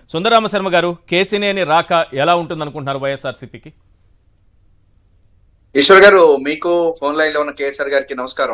సుందరామ శర్మ గారు కేసినేని రాక ఎలా ఉంటుంది అనుకుంటున్నారు వైఎస్ఆర్సీపీకి ఈశ్వర్ గారు మీకు ఫోన్ లైన్ లో ఉన్న కేసీఆర్ గారికి నమస్కారం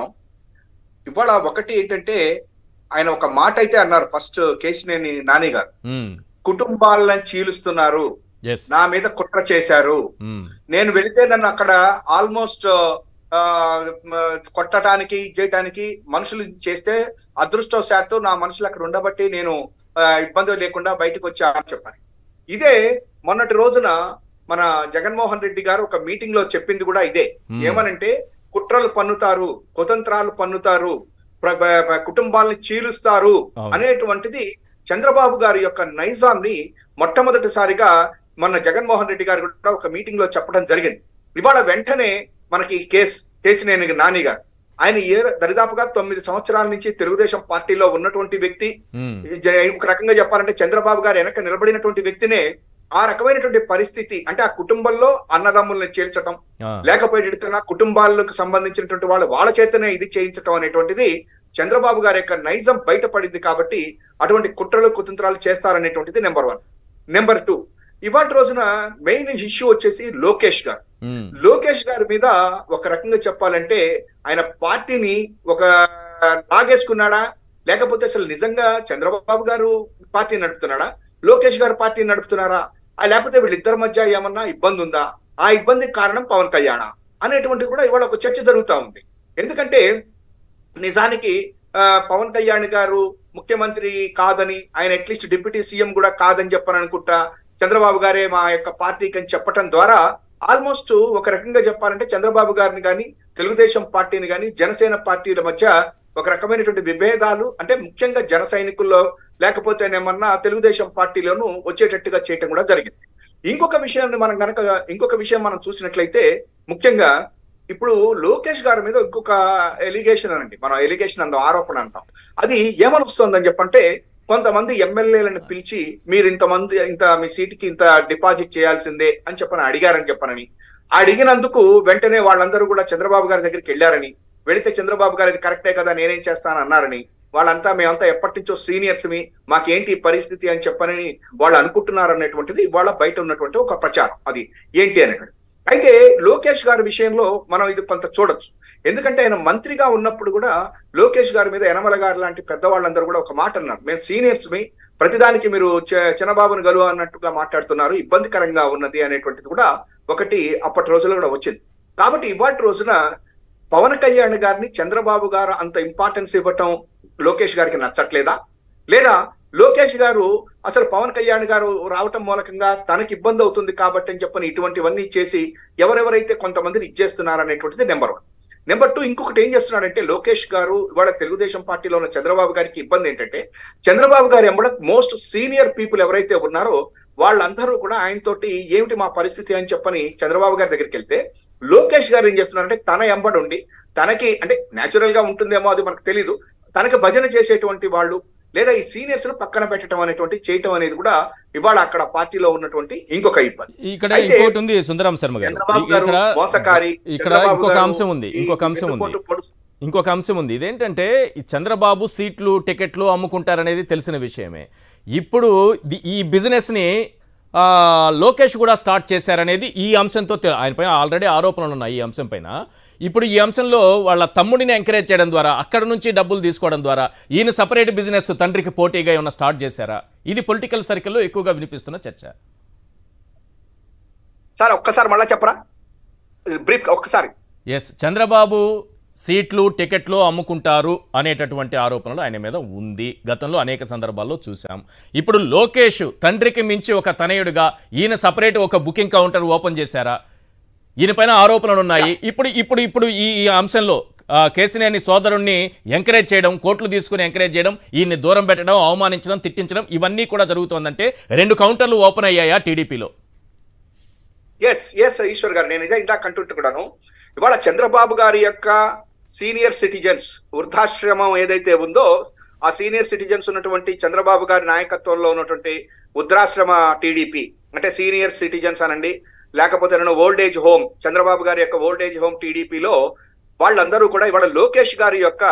ఇవాళ ఒకటి ఏంటంటే ఆయన ఒక మాట అయితే అన్నారు ఫస్ట్ కేసినేని నాని గారు కుటుంబాలను చీలుస్తున్నారు ఎస్ నా మీద కుట్ర చేశారు నేను వెళితే నన్ను అక్కడ ఆల్మోస్ట్ ఆ, మ, కొట్టడానికి ఇది చేయటానికి మనుషులు చేస్తే అదృష్టవశాత్తు నా మనుషులు అక్కడ ఉండబట్టి నేను ఆ, ఇబ్బంది లేకుండా బయటకు వచ్చా అని చెప్పాను ఇదే మొన్నటి రోజున మన జగన్మోహన్ రెడ్డి గారు ఒక మీటింగ్ లో చెప్పింది కూడా ఇదే Hmm. ఏమనంటే కుట్రలు పన్నుతారు కుతంత్రాలు పన్నుతారు ప్ర- ప- ప- కుటుంబాలని చీలుస్తారు అవును. అనేటువంటిది చంద్రబాబు గారి యొక్క నైజాన్ని మొట్టమొదటిసారిగా మన జగన్మోహన్ రెడ్డి గారు కూడా ఒక మీటింగ్ లో చెప్పడం జరిగింది ఇవాళ వెంటనే మనకి కేసు కేసినేని నాని గారు ఆయన ఏ దరిదాపుగా తొమ్మిది సంవత్సరాల నుంచి తెలుగుదేశం పార్టీలో ఉన్నటువంటి వ్యక్తి జ- ఒక రకంగా చెప్పాలంటే చంద్రబాబు గారు వెనక నిలబడినటువంటి వ్యక్తినే ఆ రకమైనటువంటి పరిస్థితి అంటే ఆ కుటుంబంలో అన్నదమ్ముల్ని చేర్చడం లేకపోతే నా కుటుంబాలకు సంబంధించినటువంటి వాళ్ళు వాళ్ళ చేతనే ఇది చేయించడం అనేటువంటిది చంద్రబాబు గారి యొక్క నైజం బయటపడింది కాబట్టి అటువంటి కుట్రలు కుతంత్రాలు చేస్తారనేటువంటిది నెంబర్ వన్ నెంబర్ టూ ఇవాటి రోజున మెయిన్ ఇష్యూ వచ్చేసి లోకేష్ గారు లోకేష్ గారి మీద ఒక రకంగా చెప్పాలంటే ఆయన పార్టీని ఒక లాగేసుకున్నాడా లేకపోతే అసలు నిజంగా చంద్రబాబు గారు పార్టీ నడుపుతున్నాడా లోకేష్ గారు పార్టీ నడుపుతున్నారా ఆ లేకపోతే వీళ్ళిద్దరి మధ్య ఏమన్నా ఇబ్బంది ఉందా ఆ ఇబ్బందికి కారణం పవన్ కళ్యాణ అనేటువంటిది కూడా ఇవాళ ఒక చర్చ జరుగుతా ఉంది ఎందుకంటే నిజానికి ఆ, పవన్ కళ్యాణ్ గారు ముఖ్యమంత్రి కాదని ఆయన అట్లీస్ట్ డిప్యూటీ సీఎం కూడా కాదని చెప్పని అనుకుంటా చంద్రబాబు గారే మా యొక్క పార్టీకి అని చెప్పటం ద్వారా ఆల్మోస్ట్ ఒక రకంగా చెప్పాలంటే చంద్రబాబు గారిని కానీ తెలుగుదేశం పార్టీని కానీ జనసేన పార్టీల మధ్య ఒక రకమైనటువంటి విభేదాలు అంటే ముఖ్యంగా జన సైనికుల్లో లేకపోతేనేమన్నా తెలుగుదేశం పార్టీలోనూ వచ్చేటట్టుగా చేయటం కూడా జరిగింది ఇంకొక విషయాన్ని మనం గనక ఇంకొక విషయం మనం చూసినట్లయితే ముఖ్యంగా ఇప్పుడు లోకేష్ గారి మీద ఇంకొక ఎలిగేషన్ అనండి మనం ఎలిగేషన్ అందాం ఆరోపణ అంటాం అది ఏమని వస్తుందని చెప్పంటే కొంతమంది ఎమ్మెల్యేలను పిలిచి మీరు ఇంతమంది ఇంత మీ సీటుకి ఇంత డిపాజిట్ చేయాల్సిందే అని చెప్పని అడిగారని చెప్పనని అడిగినందుకు వెంటనే వాళ్ళందరూ కూడా చంద్రబాబు గారి దగ్గరికి వెళ్ళారని వెళితే చంద్రబాబు గారు ఇది కరెక్టే కదా నేనేం చేస్తాను అన్నారని వాళ్ళంతా మేమంతా ఎప్పటి నుంచో సీనియర్స్ మీ మాకేంటి ఈ పరిస్థితి అని చెప్పనని వాళ్ళు అనుకుంటున్నారు అనేటువంటిది వాళ్ళ బయట ఉన్నటువంటి ఒక ప్రచారం అది ఏంటి అనేది అయితే లోకేష్ గారి విషయంలో మనం ఇది కొంత చూడొచ్చు ఎందుకంటే ఆయన మంత్రిగా ఉన్నప్పుడు కూడా లోకేష్ గారి మీద యనమల గారు లాంటి పెద్దవాళ్ళందరూ కూడా ఒక మాట అన్నారు మేము సీనియర్స్ మీ ప్రతిదానికి మీరు చ- చిన్నబాబుని గలు అన్నట్టుగా మాట్లాడుతున్నారు ఇబ్బందికరంగా ఉన్నది అనేటువంటిది కూడా ఒకటి అప్పటి రోజుల్లో కూడా వచ్చింది కాబట్టి ఇవాటి రోజున పవన్ కళ్యాణ్ గారిని చంద్రబాబు గారు అంత ఇంపార్టెన్స్ ఇవ్వటం లోకేష్ గారికి నచ్చట్లేదా లేదా లోకేష్ గారు అసలు పవన్ కళ్యాణ్ గారు రావటం మూలకంగా తనకి ఇబ్బంది అవుతుంది కాబట్టి అని చెప్పని ఇటువంటివన్నీ చేసి ఎవరెవరైతే కొంతమందిని ఇచ్చేస్తున్నారు అనేటువంటిది నెంబర్ వన్ నెంబర్ టూ ఇంకొకటి ఏం చేస్తున్నాడంటే లోకేష్ గారు ఇవాళ తెలుగుదేశం పార్టీలో ఉన్న చంద్రబాబు గారికి ఇబ్బంది ఏంటంటే చంద్రబాబు గారు ఎంబడ మోస్ట్ సీనియర్ పీపుల్ ఎవరైతే ఉన్నారో వాళ్ళందరూ కూడా ఆయనతోటి ఏమిటి మా పరిస్థితి అని చెప్పని చంద్రబాబు గారి దగ్గరికి వెళ్తే లోకేష్ గారు ఏం చేస్తున్నారంటే తన ఎంబడి ఉండి తనకి అంటే నేచురల్ గా ఉంటుందేమో అది మనకు తెలీదు తనకి భజన చేసేటువంటి వాళ్ళు లేదా ఈ సీనియర్స్ ను పక్కన పెట్టడం అనేటువంటి చేయటం అనేది కూడా ఇవాళ అక్కడ పార్టీలో ఉన్నటువంటి ఇంకొక ఇబ్బంది ఇక్కడ అయితే ఇంకోటి ఉంది సుందరం శర్మ గారు చంద్రబాబు గారు ఇక్కడ మోసకారి ఇక్కడ చంద్రబాబు ఇంకొక గారు అంశం ఉంది ఈ ఇంకొక అంశం ఉంది వెన్నుపోటు పొడుసు- ఇంకొక అంశం ఉంది ఇదేంటంటే ఈ చంద్రబాబు సీట్లు టికెట్లు అమ్ముకుంటారనేది తెలిసిన విషయమే ఇప్పుడు ది- ఈ బిజినెస్ని ఆ, లోకేష్ కూడా స్టార్ట్ చేశారనేది ఈ అంశంతో తె- ఆయన పైన ఆల్రెడీ ఆరోపణలు ఉన్నాయి ఈ అంశం పైన ఇప్పుడు ఈ అంశంలో వాళ్ళ తమ్ముడిని ఎంకరేజ్ చేయడం ద్వారా అక్కడ నుంచి డబ్బులు తీసుకోవడం ద్వారా ఈయన సపరేట్ బిజినెస్ తండ్రికి పోటీగా ఏమైనా స్టార్ట్ చేశారా ఇది పొలిటికల్ సర్కిల్లో ఎక్కువగా వినిపిస్తున్న చర్చ సార్ ఒక్కసారి మళ్ళా చెప్పరా బ్రీఫ్ ఒక్కసారి ఎస్ చంద్రబాబు సీట్లు టికెట్లు అమ్ముకుంటారు అనేటటువంటి ఆరోపణలు ఆయన మీద ఉంది గతంలో అనేక సందర్భాల్లో చూసాం ఇప్పుడు లోకేష్ తండ్రికి మించి ఒక తనయుడిగా ఈయన సపరేట్ ఒక బుకింగ్ కౌంటర్ ఓపెన్ చేశారా ఈయన పైన ఆరోపణలు ఉన్నాయి ఇప్పుడు ఇప్పుడు ఇప్పుడు ఈ ఈ అంశంలో ఆ, కేసినేని సోదరుణ్ణి ఎంకరేజ్ చేయడం కోట్లు తీసుకుని ఎంకరేజ్ చేయడం ఈయన్ని దూరం పెట్టడం అవమానించడం తిట్టించడం ఇవన్నీ కూడా జరుగుతోందంటే రెండు కౌంటర్లు ఓపెన్ అయ్యాయా టీడీపీలో ఎస్ ఎస్ ఈశ్వర్ గారు నేను ఇదే ఇందాక అంటుంటున్నాను ఇవాళ చంద్రబాబు గారి యొక్క సీనియర్ సిటిజన్స్ వృద్ధాశ్రమం ఏదైతే ఉందో ఆ సీనియర్ సిటిజన్స్ ఉన్నటువంటి చంద్రబాబు గారి నాయకత్వంలో ఉన్నటువంటి వృద్ధాశ్రమ టీడీపీ అంటే సీనియర్ సిటిజన్స్ అనండి లేకపోతే నేను ఓల్డ్ ఏజ్ హోమ్ చంద్రబాబు గారి యొక్క ఓల్డ్ ఏజ్ హోమ్ టీడీపీలో వాళ్ళందరూ కూడా ఇవాళ లోకేష్ గారి యొక్క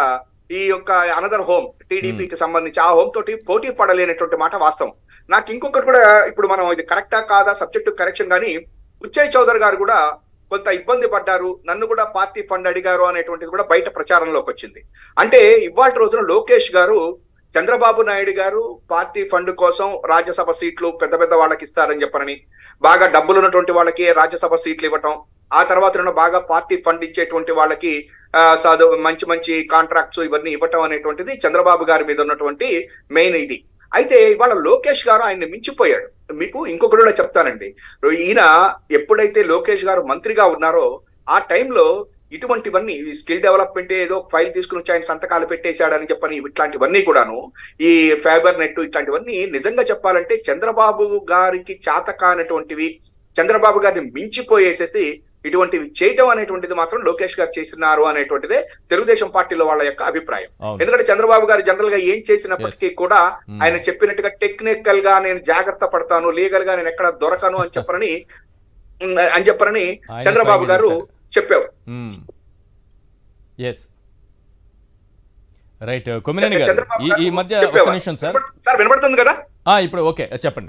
ఈ యొక్క అనదర్ హోమ్ టీడీపీకి సంబంధించి ఆ హోమ్ తోటి పోటీ పడలేనటువంటి మాట వాస్తవం నాకు ఇంకొకటి కూడా ఇప్పుడు మనం ఇది కరెక్టా కాదా సబ్జెక్టు కరెక్షన్ కానీ ఉచ్చయ్ చౌదరి గారు కూడా కొంత ఇబ్బంది పడ్డారు నన్ను కూడా పార్టీ ఫండ్ అడిగారు అనేటువంటిది కూడా బయట ప్రచారంలోకి వచ్చింది అంటే ఇవాళ రోజున లోకేష్ గారు చంద్రబాబు నాయుడు గారు పార్టీ ఫండ్ కోసం రాజ్యసభ సీట్లు పెద్ద పెద్ద వాళ్ళకి ఇస్తారని చెప్పనని బాగా డబ్బులు ఉన్నటువంటి వాళ్ళకి రాజ్యసభ సీట్లు ఇవ్వటం ఆ తర్వాత బాగా పార్టీ ఫండ్ ఇచ్చేటువంటి వాళ్ళకి ఆ, సాధు మంచి మంచి కాంట్రాక్ట్స్ ఇవన్నీ ఇవ్వటం అనేటువంటిది చంద్రబాబు గారి మీద ఉన్నటువంటి మెయిన్ ఇది అయితే ఇవాళ లోకేష్ గారు ఆయన్ని మించిపోయాడు మీకు ఇంకొకటి కూడా చెప్తానండి ఈయన ఎప్పుడైతే లోకేష్ గారు మంత్రిగా ఉన్నారో ఆ టైంలో ఇటువంటివన్నీ స్కిల్ డెవలప్మెంట్ ఏదో ఫైల్ తీసుకుని వచ్చి ఆయన సంతకాలు పెట్టేశాడని చెప్పని ఇట్లాంటివన్నీ కూడాను ఈ ఫైబర్ నెట్ ఇట్లాంటివన్నీ నిజంగా చెప్పాలంటే చంద్రబాబు గారికి చేత కానటువంటివి చంద్రబాబు గారిని మించిపోయేసేసి ఇటువంటివి చేయటం అనేటువంటిది మాత్రం లోకేష్ గారు చేసినారు అనేటువంటిదే తెలుగుదేశం పార్టీలో వాళ్ళ యొక్క అభిప్రాయం అవును ఎందుకంటే చంద్రబాబు గారు జనరల్ గా ఏం చేసినప్పటికీ కూడా ఆయన చెప్పినట్టుగా టెక్నికల్ గా నేను జాగ్రత్త పడతాను లీగల్ గా నేను ఎక్కడ దొరకను అని చెప్పరని ఉమ్, అని చెప్పరని ఆయన చంద్రబాబు స్వయంగా గారు చెప్పారు. చెప్పారు ఎస్ రైట్ కొమ్మినేని గారు చంద్రబాబు ఈ ఈ గారు మధ్య ఒక చెప్పేవారు. నిమిషం సార్ వినపడు- సార్ వినపడుతుంది కదా ఆ, ఇప్పుడు ఓకే చెప్పండి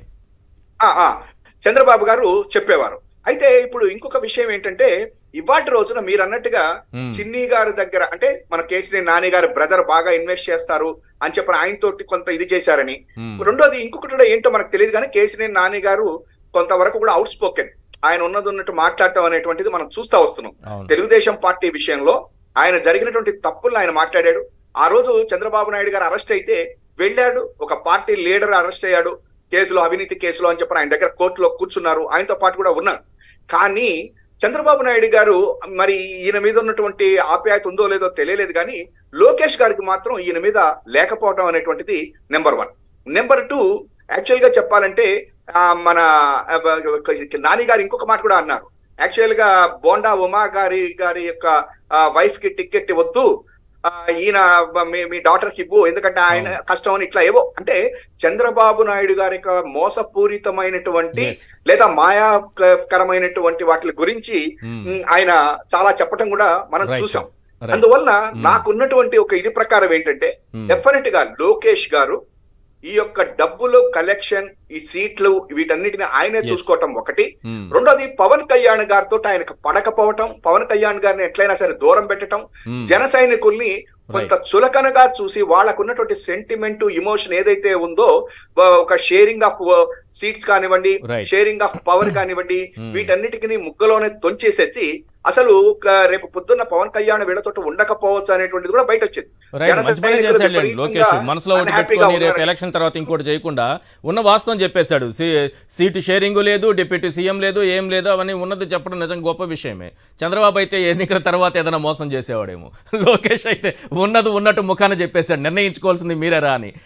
ఆ ఆ చంద్రబాబు గారు చెప్పేవారు అయితే ఇప్పుడు ఇంకొక విషయం ఏంటంటే ఇవాటి రోజున మీరు అన్నట్టుగా Hmm. చిన్ని గారి దగ్గర అంటే మన కేసీఆర్ నాని గారి బ్రదర్ బాగా ఇన్వెస్ట్ చేస్తారు అని చెప్పిన ఆయన తోటి కొంత ఇది చేశారని Hmm. రెండోది ఇంకొకటి కూడా ఏంటో మనకు తెలియదు కానీ కేసీఆర్ నాని గారు కొంతవరకు కూడా అవుట్ స్పోకెన్ ఆయన ఉన్నది ఉన్నట్టు మాట్లాడటం అనేటువంటిది మనం చూస్తా వస్తున్నాం అవును తెలుగుదేశం పార్టీ విషయంలో ఆయన జరిగినటువంటి తప్పులను ఆయన మాట్లాడాడు ఆ రోజు చంద్రబాబు నాయుడు గారు అరెస్ట్ అయితే వెళ్ళాడు ఒక పార్టీ లీడర్ అరెస్ట్ అయ్యాడు కేసులో అవినీతి కేసులో అని చెప్పి ఆయన దగ్గర కోర్టులో కూర్చున్నారు ఆయనతో పాటు కూడా ఉన్నారు కానీ చంద్రబాబు నాయుడు గారు మరి ఈయన మీద ఉన్నటువంటి ఆప్యాయత ఉందో లేదో తెలియలేదు కానీ లోకేష్ గారికి మాత్రం ఈయన మీద లేకపోవడం అనేటువంటిది number one number two actual గా చెప్పాలంటే ఆ, మన ఆ, బ- నాని గారు ఇంకొక మాట కూడా అన్నారు యాక్చువల్ గా బోండా ఉమా గారి గారి యొక్క వైఫ్ కి టికెట్ ఇవ్వద్దు ఆ, ఈయన బ- మీ మీ డాటర్ కి ఇవ్వు ఎందుకంటే ఆయన కష్టం అని ఇట్లా ఏవో అంటే చంద్రబాబు నాయుడు గారి యొక్క మోసపూరితమైనటువంటి Yes. లేదా మాయాకరమైనటువంటి వాటి గురించి Hmm. ఉమ్, ఆయన చాలా చెప్పడం కూడా మనం Right. చూసాం Right. అందువలన నాకున్నటువంటి ఒక ఇది ప్రకారం ఏంటంటే Hmm. డెఫినెట్ గా లోకేష్ గారు ఈ యొక్క డబ్బులు కలెక్షన్ ఈ సీట్లు వీటన్నిటిని ఆయనే Yes. చూసుకోవటం ఒకటి Hmm. రెండోది పవన్ కళ్యాణ్ గారితో ఆయనకు పడకపోవటం పవన్ కళ్యాణ్ గారిని ఎట్లయినా సరే దూరం పెట్టడం Hmm. జన సైనికుల్ని కొంత చులకనగా చూసి వాళ్ళకున్నటువంటి సెంటిమెంట్ ఇమోషన్ ఏదైతే ఉందో వ- ఒక షేరింగ్ ఆఫ్ సీట్స్ కానివ్వండి Right. షేరింగ్ ఆఫ్ పవర్ కానివ్వండి Hmm. వీటన్నిటికీ ముగ్గలోనే తొంచేసేసి అసలు ఒక రేపు పొద్దున్న పవన్ కళ్యాణ్ వీళ్ళతో ఉండకపోవచ్చు అనేటువంటిది కూడా బయట వచ్చింది రైట్ జన మంచి పని సైనికులు చేశాడు విపరీతంగా లోకేష్ మనసులో ఒకటి unhappy గా పెట్టుకొని రేపు ఉన్నారు. ఎలక్షన్ తర్వాత ఇంకోటి చేయకుండా ఉన్న వాస్తవం చెప్పేశాడు సీ- సీటు షేరింగ్ లేదు డిప్యూటీ సీఎం లేదు ఏం లేదు అవన్నీ ఉన్నది చెప్పడం నిజంగా గొప్ప విషయమే చంద్రబాబు అయితే ఎన్నికల తర్వాత ఏదైనా మోసం చేసేవాడేమో లోకేష్ అయితే ఉన్నది ఉన్నట్టు ముఖాన చెప్పేశాడు నిర్ణయించుకోవాల్సింది మీరేరా అని